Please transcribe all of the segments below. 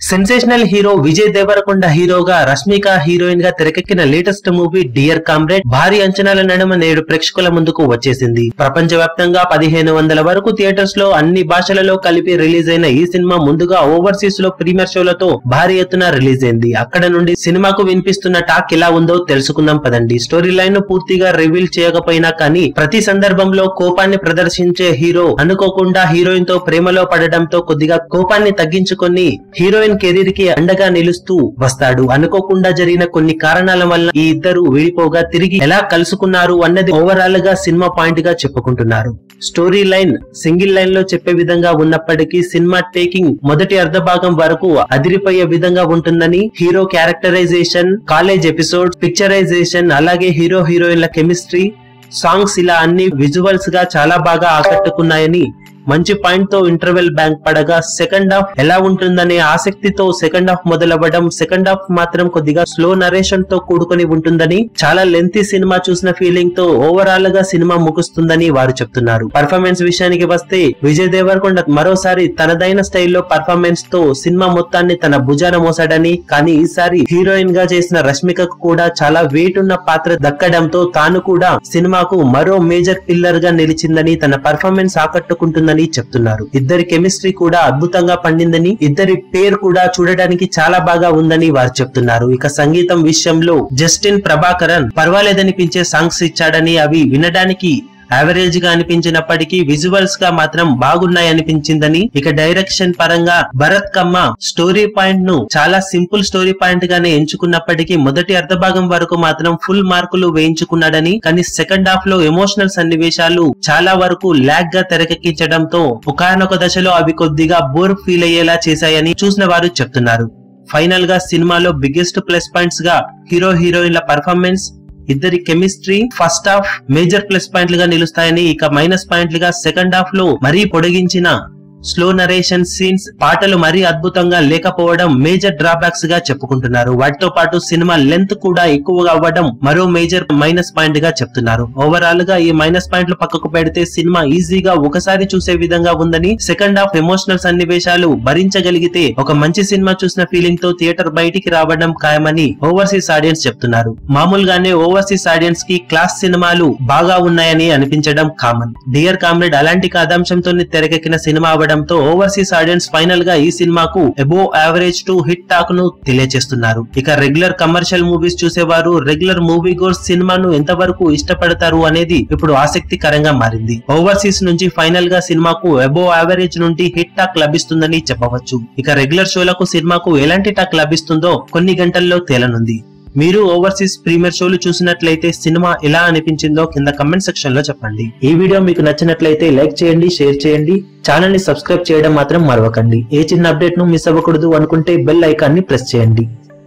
sensational hero Vijay Devarakonda హీరోగా Rashmika heroine గా తెరకెక్కిన లేటెస్ట్ మూవీ డియర్ కామ్రేడ్ భారీ అంచనాల నడుమ నేడు ప్రేక్షకుల ముందుకు వచ్చేసింది ప్రపంచవ్యాప్తంగా పదిహేను వందల వరకు థియేటర్స్ లో అన్ని భాషలలో కలిపి రిలీజ్ అయిన ఈ సినిమా ముందుగా ఓవర్సీస్ లో ప్రీమియర్ షోలతో భారీ ఎత్తున రిలీజ్ అయింది అక్కడ నుండి సినిమాకు వినిపిస్తున్న టాక్ ఎలా ఉందో తెలుసుకుందాం పదండి స్టోరీ లైన్ ను పూర్తిగా రివీల్ చేయకపోయినా కానీ ప్రతి సందర్భంలో కోపాన్ని ప్రదర్శించే హీరో అనుకోకుండా హీరోయిన్ తో ప్రేమలో పడడంతో కొద్దిగా కోపాన్ని తగ్గించుకొని హీరోయిన్ కెరీర్ కి అండగా నిలుస్తూ వస్తాడు అనుకోకుండా జరిగిన కొన్ని కారణాల వల్ల ఈ ఇద్దరు విడిపోగా తిరిగి ఎలా కలుసుకున్నారు అన్నది ఓవరాల్ గా సినిమా పాయింట్ గా చెప్పుకుంటున్నారు స్టోరీ లైన్ సింగిల్ లైన్ లో చెప్పే విధంగా ఉన్నప్పటికీ సినిమా టేకింగ్ మొదటి అర్ధ భాగం వరకు అదిరిపోయే విధంగా ఉంటుందని hero characterization college episode picturization అలాగే హీరో హీరోయిన్ల కెమిస్ట్రీ సాంగ్స్ ఇలా అన్ని విజువల్స్ గా చాలా బాగా ఆకట్టుకున్నాయని మంచి పాయింట్ తో ఇంటర్వెల్ బ్యాంక్ పడగా సెకండ్ హాఫ్ ఎలా ఉంటుందనే ఆసక్తితో సెకండ్ హాఫ్ మొదలవ్వడం సెకండ్ హాఫ్ మాత్రం కొద్దిగా స్లో నరేషన్ తో కూడుకొని ఉంటుందని చాలా లెంతీ సినిమా చూసిన ఫీలింగ్ తో ఓవరాల్ గా సినిమా ముగుస్తుందని వారు చెప్తున్నారు పర్ఫార్మెన్స్ విషయానికి వస్తే విజయ్ దేవరకొండ మరోసారి తనదైన స్టైల్లో పర్ఫార్మెన్స్ తో సినిమా మొత్తాన్ని తన భుజాన మోసాడని కానీ ఈసారి హీరోయిన్ గా చేసిన రష్మికకు కూడా చాలా వెయిట్ ఉన్న పాత్ర దక్కడంతో తాను కూడా సినిమాకు మరో మేజర్ పిల్లర్ గా నిలిచిందని తన పర్ఫార్మెన్స్ ఆకట్టుకుంటుందని చెప్తున్నారు ఇద్దరి కెమిస్ట్రీ కూడా అద్భుతంగా పండిందని ఇద్దరి పేరు కూడా చూడడానికి చాలా బాగా ఉందని వారు చెప్తున్నారు ఇక సంగీతం విషయంలో జస్టిన్ ప్రభాకరన్ పర్వాలేదనిపించే సాంగ్స్ ఇచ్చాడని అవి వినడానికి యావరేజ్ గా అనిపించినప్పటికీ విజువల్స్ గా మాత్రం బాగున్నాయి అనిపించిందని ఇక డైరెక్షన్ పరంగా భరత్ కమ్మ స్టోరీ పాయింట్ ను చాలా సింపుల్ స్టోరీ పాయింట్ గానే ఎంచుకున్నప్పటికీ మొదటి అర్ధ భాగం వరకు మాత్రం ఫుల్ మార్కులు వేయించుకున్నాడని కానీ సెకండ్ హాఫ్ లో ఎమోషనల్ సన్నివేశాలు చాలా వరకు లాగ్ గా తెరకెక్కించడంతో ఒకనొక దశలో అవి కొద్దిగా బోర్ ఫీల్ అయ్యేలా చేశాయని చూసిన వారు చెప్తున్నారు ఫైనల్ గా సినిమాలో బిగ్గెస్ట్ ప్లస్ పాయింట్స్ గా హీరో హీరోయిన్ల పర్ఫార్మెన్స్ ఇద్దరి chemistry first half major plus పాయింట్లుగా నిలుస్తాయని ఇక మైనస్ పాయింట్లుగా సెకండ్ హాఫ్ లో మరీ పొడిగించిన స్లో నరేషన్ సీన్స్ పాటలు మరీ అద్భుతంగా లేకపోవడం మేజర్ డ్రాబ్యాక్స్ గా చెప్పుకుంటున్నారు వాటితో పాటు సినిమా లెంత్ కూడా ఎక్కువగా అవ్వడం మరో మేజర్ మైనస్ పాయింట్ గా చెప్తున్నారు ఓవరాల్ గా ఈ మైనస్ పాయింట్లు పక్కకు పెడితే సినిమా ఈజీగా ఒకసారి చూసే విధంగా ఉందని సెకండ్ హాఫ్ ఎమోషనల్ సన్నివేశాలు భరించగలిగితే ఒక మంచి సినిమా చూసిన ఫీలింగ్ తో థియేటర్ బయటికి రావడం ఖాయమని ఓవర్సీస్ ఆడియన్స్ చెప్తున్నారు మామూలుగానే ఓవర్సీస్ ఆడియన్స్ కి క్లాస్ సినిమాలు బాగా ఉన్నాయని అనిపించడం కామన్ డియర్ కామ్రేడ్ అలాంటి కథాంశంతో తెరకెక్కిన సినిమా అవడంతో ఓవర్సీస్ ఆడియన్స్ ఫైనల్ గా ఈ సినిమాకు above average to hit talk ను తెలియజేస్తున్నారు ఇక రెగ్యులర్ కమర్షియల్ మూవీస్ చూసేవారు రెగ్యులర్ మూవీ గోర్స్ సినిమాను ఎంతవరకు ఇష్టపడతారు అనేది ఇప్పుడు ఆసక్తికరంగా మారింది ఓవర్సీస్ నుంచి ఫైనల్ గా సినిమాకు అబో యావరేజ్ నుండి హిట్ టాక్ లభిస్తుందని చెప్పవచ్చు ఇక రెగ్యులర్ షోలకు సినిమాకు ఎలాంటి టాక్ లభిస్తుందో కొన్ని గంటల్లో తేలనుంది మీరు ఓవర్సీస్ ప్రీమియర్ షోలు చూసినట్లయితే సినిమా ఎలా అనిపించిందో కింద కమెంట్ సెక్షన్ లో చెప్పండి ఈ వీడియో మీకు నచ్చినట్లయితే లైక్ చేయండి షేర్ చేయండి ఛానల్ ని సబ్స్క్రైబ్ చేయడం మాత్రం మరవకండి ఏ చిన్న అప్డేట్ ను మిస్ అవ్వకూడదు అనుకుంటే బెల్ ఐకాన్ ని ప్రెస్ చేయండి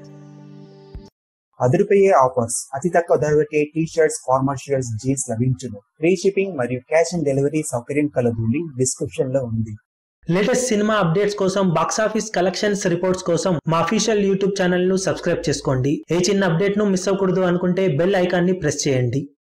అదిరిపోయే ఆఫర్స్ అతి తక్కువ ధరకే T shirts formal shirts jeans లభించును ఫ్రీ షిప్పింగ్ మరియు క్యాష్ ఆన్ డెలివరీ సౌకర్యం కలదు లింక్ డిస్క్రిప్షన్ లో ఉంది లేటెస్ట్ సినిమా అప్డేట్స్ కోసం బాక్సాఫీస్ కలెక్షన్స్ రిపోర్ట్స్ కోసం మా అఫీషియల్ యూట్యూబ్ ఛానల్ ను సబ్స్క్రైబ్ చేసుకోండి ఏ చిన్న అప్డేట్ ను మిస్ అవ్వకూడదు అనుకుంటే బెల్ ఐకాన్ ని ప్రెస్ చేయండి